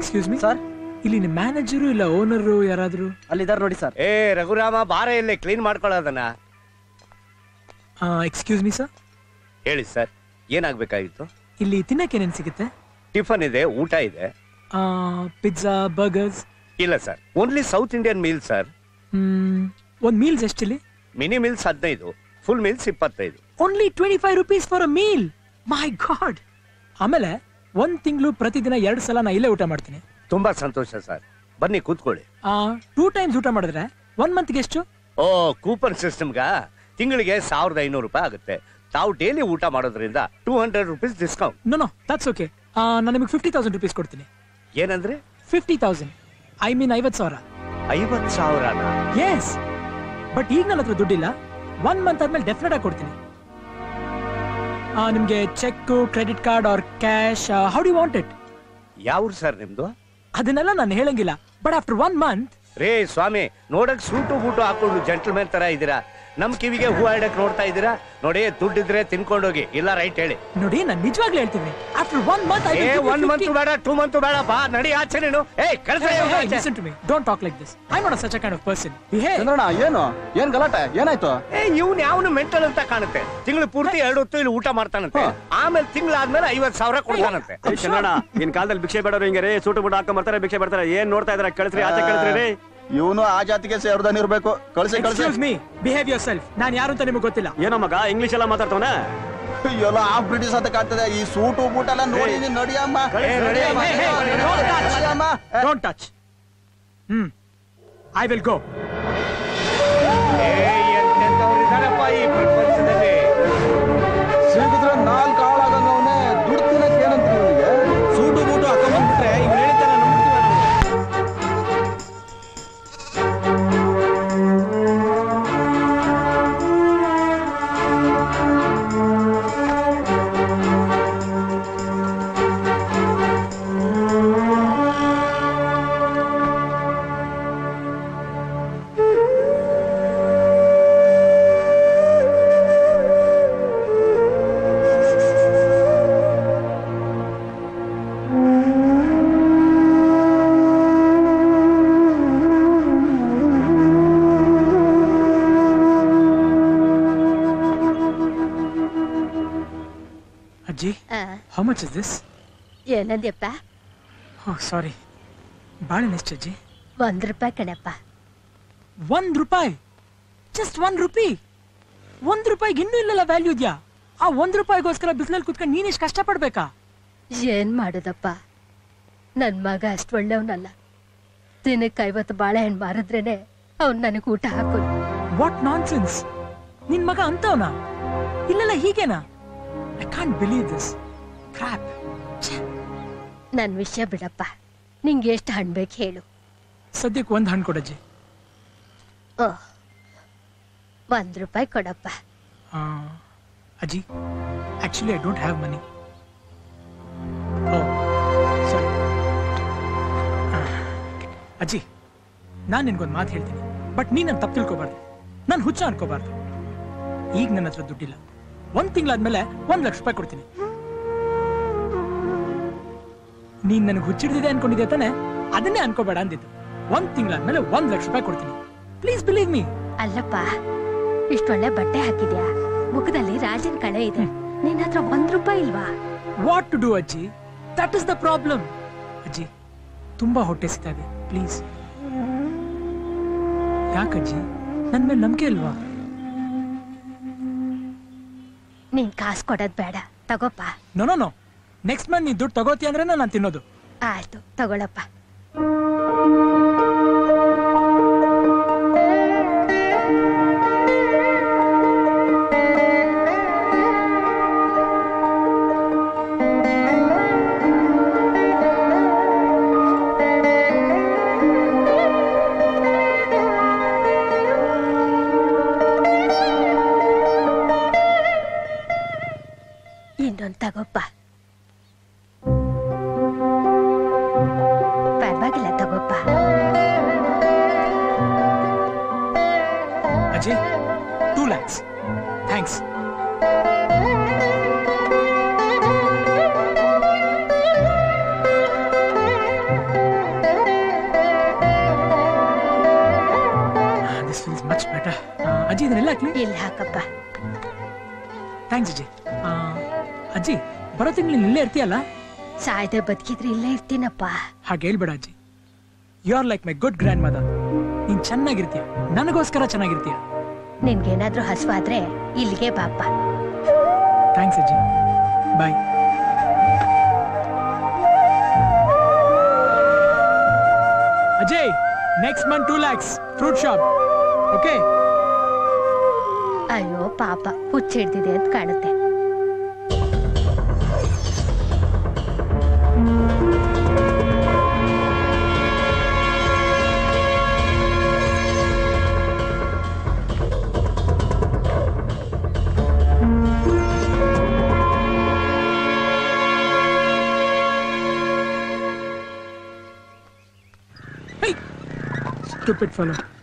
Excuse me sir ಇಲ್ಲಿ ನಿಮ್ಮ manager ಇಲ್ಲ ಓನರು ಯಾರಾದ್ರು ಅಲ್ಲಿದ್ದಾರೆ ನೋಡಿ ಸರ್ ಏ ರಘುರಾಮ ಬಾರ ಇಲ್ಲೇ ಕ್ಲೀನ್ ಮಾಡ್ಕೊಳ್ಳೋದನ್ನ ಎಕ್ಸ್ಕ್ಯೂಸ್ ಮೀ ಸರ್ ಹೇಳಿ ಸರ್ ಏನಾಗ್ಬೇಕಾಗಿತ್ತು ಇಲ್ಲಿ ತಿನ್ನಕ್ಕೆ ಏನೇನು ಸಿಗುತ್ತೆ ಟಿಫನ್ ಇದೆ ಊಟ ಇದೆ ಪಿಜ್ಜಾ ಬರ್ಗರ್ಸ್ ಇಲ್ಲ sir only South Indian meal sir ಒಂದು ಮೀಲ್ಸ್ ಎಷ್ಟಿಲ್ಲಿ ಮಿನಿ ಮೀಲ್ಸ್ ಹದಿನೈದು ಫುಲ್ ಮೀಲ್ಸ್ ಇಪ್ಪತ್ತೈದು only twenty five rupees for a meal my God ಆಮೇಲೆ ಒಂದ್ ತಿಂಗಳು ಪ್ರತಿದಿನ ಎರಡು ಸಲ ನಾ ಇಲ್ಲೇ ಊಟ ಮಾಡ್ತೀನಿ ತುಂಬಾ ಸಂತೋಷ ಸರ್ ಬನ್ನಿ ಕೂತ್ಕೊಳ್ಳಿ ಟೂ ಟೈಮ್ಸ್ ಊಟ ಮಾಡಿದ್ರೆ ಒನ್ ಮಂತ್ಗೆ ಎಷ್ಟು ಓ ಕೂಪನ್ ಸಿಸ್ಟಮ್ಗ ತಿಂಗಳಿಗೆ ಸಾವಿರದ ಐನೂರು ರೂಪಾಯಿ ಆಗುತ್ತೆ ತಾವು ಡೈಲಿ ಊಟ ಮಾಡೋದ್ರಿಂದ two hundred rupees discount no no that's okay ನಾನು ನಿಮಗೆ ಫಿಫ್ಟಿ ತೌಸಂಡ್ ರುಪೀಸ್ ಕೊಡ್ತೀನಿ ಏನಂದ್ರೆ ಫಿಫ್ಟಿ ತೌಸಂಡ್ ಐ ಮೀನ್ ಐವತ್ತು ಸಾವಿರ ಐವತ್ ಸಾವಿರನ ಎಸ್ ಬಟ್ ಈಗ ನನ್ನ ಹತ್ರ ದುಡ್ಡಿಲ್ಲ ಒನ್ ಮಂತ್ ಆದ್ಮೇಲೆ ಡೆಫಿನೆಟ್ ಆಗಿ ಕೊಡ್ತೀನಿ ಆ, ನಿಮ್ಗೆ check credit card or cash how d want it ಯಾವ ಸರ್ ನಿಮ್ದು ಅದನ್ನೆಲ್ಲ ನಾನು ಹೇಳಂಗಿಲ್ಲ ಬಟ್ ಆಫ್ಟರ್ ಒನ್ ಮಂತ್ ರೇ ಸ್ವಾಮಿ ನೋಡಕ್ ಸೂಟು ಬೂಟು ಹಾಕೊಂಡು ಜೆಂಟಲ್ಮೆನ್ ತರ ಇದ್ದೀರಾ ನಮ್ ಕಿವಿಗೆ ಹೂ ಇಡಕ್ ನೋಡ್ತಾ ಇದ್ದೀರಾ ನೋಡಿ ದುಡ್ಡಿದ್ರೆ ತಿನ್ಕೊಂಡೋಗಿ ಇಲ್ಲ ರೈಟ್ ಹೇಳಿ ನೋಡಿ ನಾನು ನಿಜವಾಗ್ಲೂ ಹೇಳ್ತೀನಿ ಆಫ್ಟರ್ ಒನ್ ಮಂತ್ ಏ ಒನ್ ಮಂತ್ ಬೇಡ ಟೂ ಮಂತ್ ಬೇಡ ಬಾ ನಡಿ ಆಚೆ ನೀನು ಏ ಕಳ್ಸ listen to me don't talk like this I not such a kind of person behave Chandranna ಏನು ಏನ್ ಗಲಾಟೆ ಏನಾಯ್ತು ಏ ಇವ್ನು ಯಾವನು ಮೆಂಟಲ್ ಅಂತ ಕಾಣುತ್ತೆ ತಿಂಗಳು ಪೂರ್ತಿ ಎರಡು ಹೊತ್ತು ಇಲ್ಲಿ ಊಟ ಮಾಡ್ತಾನಂತೆ ಆಮೇಲೆ ತಿಂಗಳಾದ್ಮೇಲೆ ಐವತ್ ಸಾವಿರ ಕೊಡ್ತಾನಂತೆ ಏ ಚಂದ್ರಣ್ಣ ಇನ್ ಕಾಲದಲ್ಲಿ ಭಿಕ್ಷೆ ಬೇಡವ್ರು ಹಿಂಗೆ ರೀ ಸೂಟು ಬುಟ್ಟು ಹಾಕೊಂಡ್ ಬರ್ತಾರೆ ಭಿಕ್ಷೆ ಬರ್ತಾರೆ ಏನ್ ನೋಡ್ತಾ ಇದಾರೆ ಕಳ್ಸ್ರಿ ಆಚೆ ಕಳ್ಸ್ರಿ ರೀ ಇವನು ಆ ಜಾತಿಗೆ ಸೇರ್ದನ್ ಇರ್ಬೇಕು ಕಳ್ಸಿ ಕಳ್ಸಿ excuse me behave yourself ನಾನು ಯಾರು ಅಂತ ನಿಮಗೆ ಗೊತ್ತಿಲ್ಲ ಏನೋ ಮಗ ಇಂಗ್ಲಿಷ್ ಎಲ್ಲ ಮಾತಾಡ್ತವನ ಎಲ್ಲ ಆ ಬ್ರಿಟಿಷ್ ಅಂತ ಕಾಣ್ತದೆ ಈ ಸೂಟು ಬೂಟ್ ಎಲ್ಲ ನೋಡಿ ನೀನ್ ನಡಿಯಮ್ಮ ಏ, ನಡಿಯಮ್ಮ. Hey, hey, hey, don't touch. ನಡಿಯಮ್ಮ. Don't touch hmm I will go ಏ ಎಂತೆಂಥವ್ರು ಇದಾರಪ್ಪ ಈ ಪ್ರಪಂಚದಲ್ಲಿ ಸಿಗಿದ್ರೆ ನಾಲ್ಕು ಆಳಾಗಂಗ ಅವನೇ ದುಡ್ಡು ತಿನ್ನಕ್ ಏನಂತ ಇವನಿಗೆ ಸೂಟು ಬೂಟು ಹಾಕೊಂಡ್ ಬಂದ್ಬಿಟ್ರೆ ಇವ್ನು ಹೇಳಿದ್ದಾನೆ ಅಜ್ಜಿ ಆ, ಹೌ ಮಚ್ ಇಸ್ ದಿಸ್ ಏನಂದ್ಯಪ್ಪ ಓ ಸಾರಿ ಬಾಳೆಹಣ್ಣು ಎಷ್ಟು ಅಜ್ಜಿ ಒಂದ್ ರೂಪಾಯಿ ಕಣಪ್ಪ ಒಂದ್ ರೂಪಾಯಿ ಜಸ್ಟ್ ಒಂದ್ ರುಪಿ ಒಂದ್ ರೂಪಾಯಿಗೆ ಇನ್ನೂ ಇಲ್ಲಲ್ಲ ವ್ಯಾಲ್ಯೂ ಇದೆಯಾ ಆ ಒಂದ್ ರೂಪಾಯಿಗೋಸ್ಕರ ಬಿಸಿಲಲ್ಲಿ ಕುತ್ಕೊಂಡು ನೀನ್ ಇಷ್ಟು ಕಷ್ಟಪಡ್ಬೇಕಾ ಏನ್ ಮಾಡುದಪ್ಪ ನನ್ ಮಗ ಅಷ್ಟ್ ಒಳ್ಳೆಯವನಲ್ಲ ದಿನಕ್ಕೆ ಐವತ್ತು ಬಾಳೆಹಣ್ಣು ಮಾರಿದ್ರೇನೆ ಅವ್ನ್ ನನಗ್ ಊಟ ಹಾಕೋದು ವಾಟ್ ನಾನ್ ಸೆನ್ಸ್ ನಿನ್ ಮಗ ಅಂತವನ ಇಲ್ಲೆಲ್ಲ ಹೀಗೇನಾ I can't believe this crap ನನ್ ವಿಷಯ ಬಿಡಪ್ಪ ನಿಂಗೆ ಎಷ್ಟು ಹಣ್ಣು ಬೇಕು ಹೇಳು ಸದ್ಯಕ್ಕೆ ಒಂದ್ ಹಣ್ಣು ಕೊಡಜ್ಜಿ ಓ ಒಂದ್ ರೂಪಾಯಿ ಕೊಡಪ್ಪ ಆ, ಅಜ್ಜಿ actually I don't have money oh sorry ಅಜ್ಜಿ ನಾನು ನಿನ್ಗೊಂದು ಮಾತು ಹೇಳ್ತೀನಿ ಬಟ್ ನೀನ್ ನನ್ನ ತಪ್ಪು ತಿಳ್ಕೊಬಾರ್ದು ನಾನು ಹುಚ್ಚ ಅನ್ಕೋಬಾರ್ದು ಈಗ ನನ್ನ ಹತ್ರ ದುಡ್ಡಿಲ್ಲ ಒಂದ್ ತಿಂಗಳಾದ್ಮೇಲೆ ಒಂದ್ ಲಕ್ಷ ರೂಪಾಯಿ ಕೊಡ್ತೀನಿ ನೀನ್ ನನಗೆ ಹುಚ್ಚಿಡ್ದಿದೆ ಅನ್ಕೊಂಡಿದ್ದೆ ತಾನೆ ಅದನ್ನೇ ಅನ್ಕೋಬೇಡ ಅಂದಿದ್ದು ಒಂದ್ ತಿಂಗಳಾದ್ಮೇಲೆ ಒಂದ್ ಲಕ್ಷ ರೂಪಾಯಿ ಕೊಡ್ತೀನಿ ಪ್ಲೀಸ್ ಬಿಲೀವ್ ಮೀ ಅಲ್ಲಪ್ಪ ಇಷ್ಟೊಳ್ಳೆ ಬಟ್ಟೆ ಹಾಕಿದ್ಯಾ ಮುಖದಲ್ಲಿ ರಾಜನ್ ಕಳೆ ಇದೆ ನಿನ್ನ ಹತ್ರ ಒಂದ್ ರೂಪಾಯಿ ಇಲ್ವಾ ವಾಟ್ ಟು ಡೂ ಅಜ್ಜಿ ದಟ್ ಇಸ್ ದ ಪ್ರಾಬ್ಲಮ್ ಅಜ್ಜಿ ತುಂಬಾ ಹೊಟ್ಟೆ ಸಿಗ್ತಾ ಇದೆ ಪ್ಲೀಸ್ ಯಾಕಜ್ಜಿ ನನ್ ಮೇಲೆ ನಂಬಿಕೆ ಇಲ್ವಾ ನೀನ್ ಕಾಸು ಕೊಡೋದ್ ಬೇಡ ತಗೋಪ್ಪ no no no next month ನೀನ್ ದುಡ್ಡು ತಗೋತಿ ಅಂದ್ರೆ ನಾನು ತಿನ್ನೋದು ಆಯ್ತು ತಗೊಳಪ್ಪ ಇನ್ನೊಂದ್ ತಗೋಪ್ಪ ಅಜ್ಜಿ ಇದನ್ನೆಲ್ಲ ಹಾಕ್ಲಿ ಇಲ್ಲಿ ಹಾಕಪ್ಪ ಥ್ಯಾಂಕ್ಸ್ ಅಜ್ಜಿ ಆ, ಅಜ್ಜಿ ಬರೋ ತಿಂಗಳು ಇಲ್ಲೇ ಇರ್ತೀಯಲ್ಲ ಸಾಯ್ದೆ ಬದುಕಿದ್ರೆ ಇಲ್ಲೇ ಇರ್ತೀನಪ್ಪ ಹಾಗೆ ಹೇಳ್ಬೇಡ ಅಜ್ಜಿ you are like my good grandmother ನೀನ್ ಚೆನ್ನಾಗಿರ್ತೀಯ ನನಗೋಸ್ಕರ ಚೆನ್ನಾಗಿರ್ತೀಯ ನಿನ್ಗೇನಾದ್ರೂ ಹಸುವಾದ್ರೆ ಇಲ್ಲಿಗೆ ಬಾಪ್ಪ ಥ್ಯಾಂಕ್ಸ್ ಅಜ್ಜಿ bye Ajay next month two lakhs fruit shop okay ಅಯ್ಯೋ ಪಾಪ ಹುಚ್ಚಿಡ್ದಿದೆ ಅಂತ ಕಾಣುತ್ತೆ ಸ್ಟೂಪಿಡ್ ಫಾಲೋ